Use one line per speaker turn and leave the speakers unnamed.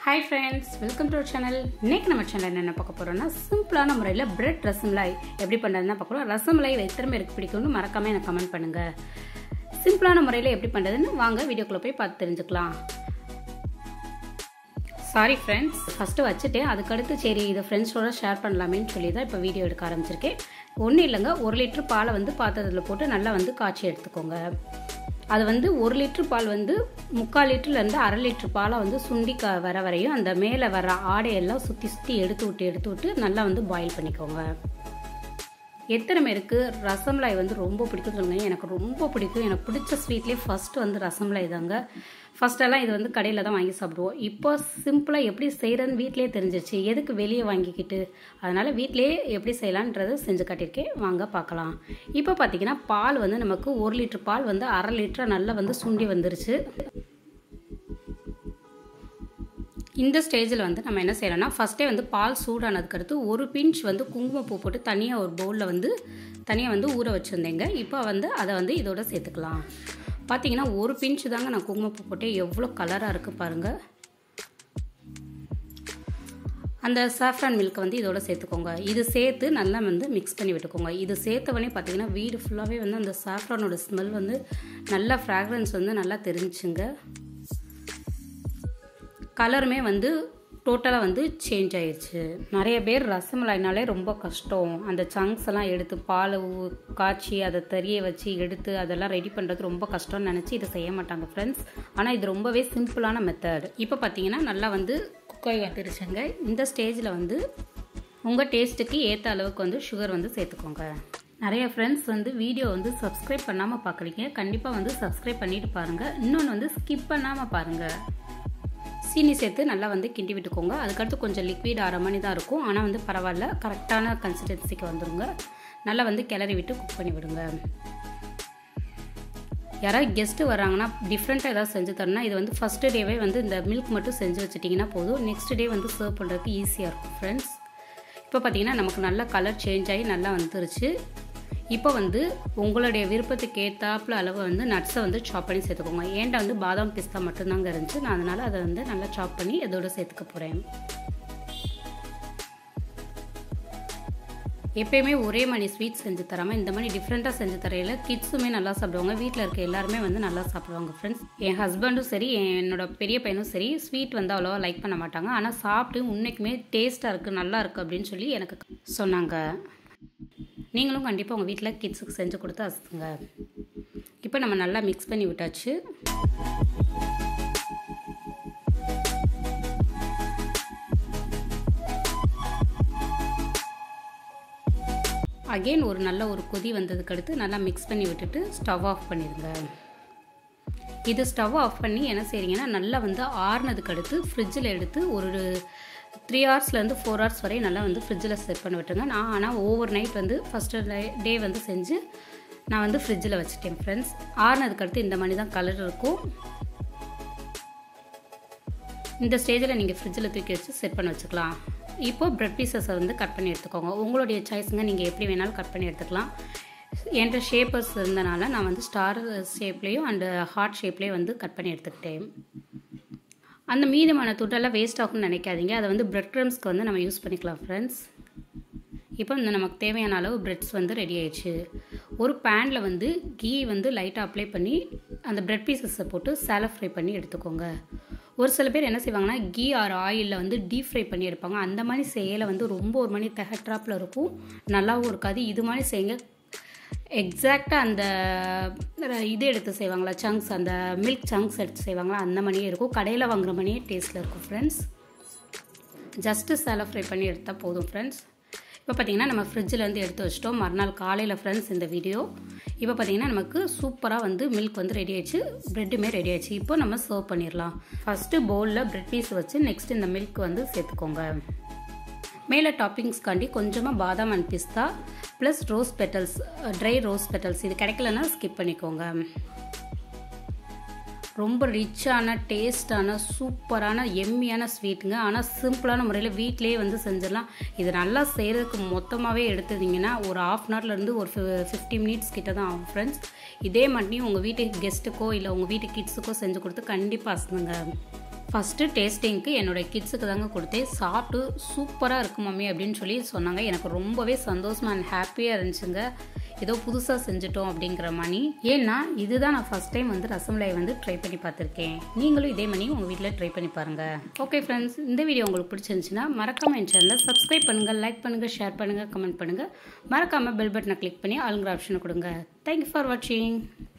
hi friends welcome to channel இன்னைக்கு நம்ம channel என்ன பார்க்க போறோம்னா சிம்பிளான முறையில் பிரெட் ரசமலாய் எப்படி பண்ணுறதுன்னு பார்க்க போகிறோம் ரசமலாய் எத்தனை பேருக்கு பிடிக்கும்னு மறக்காம எனக்கு கமெண்ட் பண்ணுங்க சிம்பிளான முறையில் எப்படி பண்ணுறதுன்னு வாங்க வீடியோக்குள்ளே போய் பார்த்து தெரிஞ்சுக்கலாம் சாரி ஃப்ரெண்ட்ஸ் ஃபஸ்ட்டு வச்சுட்டேன் அதுக்கடுத்து சரி இதை ஃப்ரெண்ட்ஸோட ஷேர் பண்ணலாமேன்னு சொல்லி தான் இப்போ வீடியோ எடுக்க ஆரம்பிச்சிருக்கேன் ஒன்றும் இல்லைங்க ஒரு லிட்டர் பாலை வந்து பாத்திரத்தில் போட்டு நல்லா வந்து காய்ச்சி எடுத்துக்கோங்க அது வந்து ஒரு லிட்ரு பால் வந்து முக்கால் லிட்டர்லேருந்து அரை லிட்ரு பாலை வந்து சுண்டி க வர வரையும் அந்த மேலே வர ஆடையெல்லாம் சுற்றி சுற்றி எடுத்து விட்டு எடுத்து விட்டு நல்லா வந்து பாயில் பண்ணிக்கோங்க எத்தனை பேருக்கு ரசமலாய் வந்து ரொம்ப பிடிக்கும் சொல்லுங்க எனக்கு ரொம்ப பிடிக்கும் எனக்கு பிடிச்ச ஸ்வீட்லேயே ஃபஸ்ட்டு வந்து ரசமலாய் தாங்க ஃபஸ்ட்டெல்லாம் இது வந்து கடையில் தான் வாங்கி சாப்பிடுவோம் இப்போ சிம்பிளாக எப்படி செய்கிறதுன்னு வீட்லேயே தெரிஞ்சிச்சு எதுக்கு வெளியே வாங்கிக்கிட்டு அதனால் வீட்லேயே எப்படி செய்யலான்றதை செஞ்சு காட்டியிருக்கேன் வாங்க பார்க்கலாம் இப்போ பார்த்தீங்கன்னா பால் வந்து நமக்கு ஒரு லிட்டர் பால் வந்து அரை லிட்டராக நல்லா வந்து சுண்டி வந்துருச்சு இந்த ஸ்டேஜில் வந்து நம்ம என்ன செய்யறோம்னா ஃபஸ்ட்டே வந்து பால் சூடானதுக்கு அடுத்து ஒரு பிஞ்ச் வந்து குங்குமப்பூ போட்டு தனியாக ஒரு பவுலில் வந்து தனியாக வந்து ஊற வச்சுருந்தேங்க இப்போ வந்து அதை வந்து இதோட சேர்த்துக்கலாம் பார்த்தீங்கன்னா ஒரு பிஞ்ச் தாங்க நான் குங்குமப்பூ போட்டு எவ்வளோ கலராக இருக்குது பாருங்கள் அந்த சாஃப்ரான் மில்க் வந்து இதோட சேர்த்துக்கோங்க இது சேர்த்து நல்லா வந்து மிக்ஸ் பண்ணி விட்டுக்கோங்க இது சேர்த்தவொடனே பார்த்தீங்கன்னா வீடு ஃபுல்லாகவே வந்து அந்த சாஃப்ரானோட ஸ்மெல் வந்து நல்லா ஃப்ராக்ரன்ஸ் வந்து நல்லா தெரிஞ்சுங்க கலருமே வந்து டோட்டலாக வந்து சேஞ்ச் ஆயிடுச்சு நிறைய பேர் ரசமலாய்னாலே ரொம்ப கஷ்டம் அந்த சங்க்ஸ் எல்லாம் எடுத்து பால் காய்ச்சி அதை தெரிய வச்சு எடுத்து அதெல்லாம் ரெடி பண்ணுறது ரொம்ப கஷ்டம்னு நினச்சி இதை செய்ய மாட்டாங்க ஃப்ரெண்ட்ஸ் ஆனால் இது ரொம்பவே சிம்பிளான மெத்தட் இப்போ பார்த்தீங்கன்னா நல்லா வந்து குக்காய் வந்துருச்சுங்க இந்த ஸ்டேஜில் வந்து உங்கள் டேஸ்ட்டுக்கு ஏற்ற அளவுக்கு வந்து சுகர் வந்து சேர்த்துக்கோங்க நிறைய ஃப்ரெண்ட்ஸ் வந்து வீடியோ வந்து சப்ஸ்கிரைப் பண்ணாமல் பார்க்குறீங்க கண்டிப்பாக வந்து சப்ஸ்கிரைப் பண்ணிட்டு பாருங்கள் இன்னொன்று வந்து ஸ்கிப் பண்ணாமல் பாருங்கள் சீனி சேர்த்து நல்லா வந்து கிண்டி விட்டுக்கோங்க அதுக்கடுத்து கொஞ்சம் லிக்விட் அரை மணி தான் இருக்கும் ஆனால் வந்து பரவாயில்ல கரெக்டான கன்சிஸ்டன்சிக்கு வந்துடுங்க நல்லா வந்து கிளறி விட்டு குக் பண்ணி விடுங்க யாராவது கெஸ்ட்டு வராங்கன்னா டிஃப்ரெண்ட்டாக ஏதாவது செஞ்சு தரணும்னா இது வந்து ஃபஸ்ட்டு டேவே வந்து இந்த மில்க் மட்டும் செஞ்சு வச்சுட்டிங்கன்னா போதும் நெக்ஸ்ட் டே வந்து சர்வ் பண்ணுறதுக்கு ஈஸியாக இருக்கும் ஃப்ரெண்ட்ஸ் இப்போ பார்த்தீங்கன்னா நமக்கு நல்லா கலர் சேஞ்ச் ஆகி நல்லா வந்துருச்சு இப்போ வந்து உங்களுடைய விருப்பத்துக்கு ஏற்றாப்புல அளவு வந்து நட்ஸை வந்து சாப் பண்ணி சேர்த்துக்கோங்க ஏன்டா வந்து பாதாம் பிஸ்தா மட்டும்தாங்க இருந்துச்சு நான் அதனால் அதை வந்து நல்லா சாப் பண்ணி இதோட சேர்த்துக்க போகிறேன் எப்பயுமே ஒரே மாதிரி ஸ்வீட் செஞ்சு தராமல் இந்த மாதிரி டிஃப்ரெண்ட்டாக செஞ்சு தரையில் கிட்ஸுமே நல்லா சாப்பிடுவாங்க வீட்டில் இருக்க எல்லாருமே வந்து நல்லா சாப்பிடுவாங்க ஃப்ரெண்ட்ஸ் என் ஹஸ்பண்டும் சரி என்னோட பெரிய பையனும் சரி ஸ்வீட் வந்து அவ்வளோவா லைக் பண்ண மாட்டாங்க ஆனால் சாப்பிட்டு உன்னைக்குமே டேஸ்ட்டாக இருக்குது நல்லா இருக்குது அப்படின்னு சொல்லி எனக்கு சொன்னாங்க நீங்களும் கண்டிப்பாக உங்கள் வீட்டில் கிட்ஸுக்கு செஞ்சு கொடுத்து அசுங்க இப்போ நம்ம நல்லா மிக்ஸ் பண்ணி விட்டாச்சு அகெயின் ஒரு நல்ல ஒரு கொதி வந்ததுக்கு அடுத்து நல்லா மிக்ஸ் பண்ணி விட்டுட்டு ஸ்டவ் ஆஃப் பண்ணிடுங்க இது ஸ்டவ் ஆஃப் பண்ணி என்ன செய்றீங்கன்னா நல்லா வந்து ஆறுனதுக்கு அடுத்து ஃப்ரிட்ஜில் எடுத்து ஒரு த்ரீ ஹவர்ஸ்லேருந்து ஃபோர் ஹவர்ஸ் வரை நல்லா வந்து ஃப்ரிட்ஜில் செட் பண்ணி விட்டுருங்க நான் ஆனால் ஓவர் நைட் வந்து ஃபஸ்ட்டு டே வந்து செஞ்சு நான் வந்து ஃப்ரிட்ஜில் வச்சுட்டேன் ஃப்ரெண்ட்ஸ் ஆறுனதுக்கடுத்து இந்த மாதிரி தான் கலர் இருக்கும் இந்த ஸ்டேஜில் நீங்கள் ஃப்ரிட்ஜில் தூக்கி வச்சு செட் பண்ணி வச்சுக்கலாம் இப்போது ப்ரெட் பீசஸை வந்து கட் பண்ணி எடுத்துக்கோங்க உங்களுடைய சாய்ஸுங்க நீங்கள் எப்படி வேணாலும் கட் பண்ணி எடுத்துக்கலாம் என்கிட்ட ஷேப்பர்ஸ் இருந்தனால நான் வந்து ஸ்டார் ஷேப்லேயும் அண்டு ஹார்ட் ஷேப்லேயும் வந்து கட் பண்ணி எடுத்துக்கிட்டேன் அந்த மீதமான துட்டெல்லாம் வேஸ்ட் ஆகும்னு நினைக்காதீங்க அதை வந்து பிரெட் க்ரம்ஸ்க்கு வந்து நம்ம யூஸ் பண்ணிக்கலாம் ஃப்ரெண்ட்ஸ் இப்போ இந்த நமக்கு தேவையான அளவு பிரெட்ஸ் வந்து ரெடி ஆயிடுச்சு ஒரு பேனில் வந்து கீ வந்து லைட்டாக அப்ளை பண்ணி அந்த பிரெட் பீசஸை போட்டு சேலை ஃப்ரை பண்ணி எடுத்துக்கோங்க ஒரு சில பேர் என்ன செய்வாங்கன்னா கீ ஆர் ஆயிலில் வந்து டீப் ஃப்ரை பண்ணி எடுப்பாங்க அந்த மாதிரி செய்யலை வந்து ரொம்ப ஒரு மணி தகட்ராப்பில் இருக்கும் நல்லாவும் இருக்காது இது மாதிரி செய்யுங்க எக்ஸாக்டாக அந்த இது எடுத்து செய்வாங்களா சங்க்ஸ் அந்த மில்க் சங்க்ஸ் எடுத்து செய்வாங்களா அந்த மணியே இருக்கும் கடையில் வாங்குற மணியே டேஸ்ட்டில் இருக்கும் ஃப்ரெண்ட்ஸ் ஜஸ்ட்டு சேலை ஃப்ரை பண்ணி எடுத்தால் போதும் ஃப்ரெண்ட்ஸ் இப்போ பார்த்தீங்கன்னா நம்ம ஃப்ரிட்ஜில் எடுத்து வச்சிட்டோம் மறுநாள் காலையில் ஃப்ரெண்ட்ஸ் இந்த வீடியோ இப்போ பார்த்தீங்கன்னா நமக்கு சூப்பராக வந்து மில்க் வந்து ரெடி ஆயிடுச்சு ப்ரெட்டுமே ரெடி ஆயிடுச்சு இப்போ நம்ம சர்வ் பண்ணிடலாம் ஃபஸ்ட்டு பவுலில் ப்ரெட் பீஸ் வச்சு நெக்ஸ்ட் இந்த மில்க் வந்து சேர்த்துக்கோங்க மேலே டாப்பிங்ஸ்க்காண்டி கொஞ்சமாக பாதாம் அண்ட் பிஸ்தா plus rose petals dry rose petals இது கிடைக்கலன்னா ஸ்கிப் பண்ணிக்கோங்க ரொம்ப ரிச்சான டேஸ்டான சூப்பரான எம்மியான ஸ்வீட்டுங்க ஆனால் சிம்பிளான முறையில் வீட்டிலேயே வந்து செஞ்சிடலாம் இது நல்லா செய்கிறதுக்கு மொத்தமாகவே எடுத்துட்டிங்கன்னா ஒரு ஆஃப் அன் ஹவர்லேருந்து ஒரு ஃபிஃப்டி மினிட்ஸ் கிட்ட தான் ஆகும் ஃப்ரெண்ட்ஸ் இதே மட்டும் உங்கள் வீட்டு கெஸ்ட்டுக்கோ இல்லை உங்கள் வீட்டு கிட்ஸுக்கோ செஞ்சு கொடுத்து கண்டிப்பாக அசனுங்க ஃபஸ்ட்டு டேஸ்டிங்க்கு என்னோட கிட்ஸுக்கு தாங்க கொடுத்தேன் சாப்பிட்டு சூப்பராக இருக்கு மம்மி அப்படின்னு சொல்லி சொன்னாங்க எனக்கு ரொம்பவே சந்தோஷமாக அண்ட் ஹாப்பியாக இருந்துச்சுங்க ஏதோ புதுசாக செஞ்சுட்டோம் அப்படிங்கிற மாதிரி ஏன்னா இதுதான் நான் ஃபஸ்ட் டைம் வந்து ரசமலாய் வந்து ட்ரை பண்ணி பார்த்துருக்கேன் நீங்களும் இதே மாதிரி உங்கள் வீட்டில் ட்ரை பண்ணி பாருங்கள் ஓகே ஃப்ரெண்ட்ஸ் இந்த வீடியோ உங்களுக்கு பிடிச்சிருந்துச்சுன்னா மறக்காமல் என் சேனலை சப்ஸ்கிரைப் பண்ணுங்கள் லைக் பண்ணுங்கள் ஷேர் பண்ணுங்கள் கமெண்ட் பண்ணுங்கள் மறக்காமல் பெல் பட்டனை கிளிக் பண்ணி ஆளுங்கிற ஆப்ஷனை கொடுங்க தேங்க்யூ ஃபார் வாட்சிங்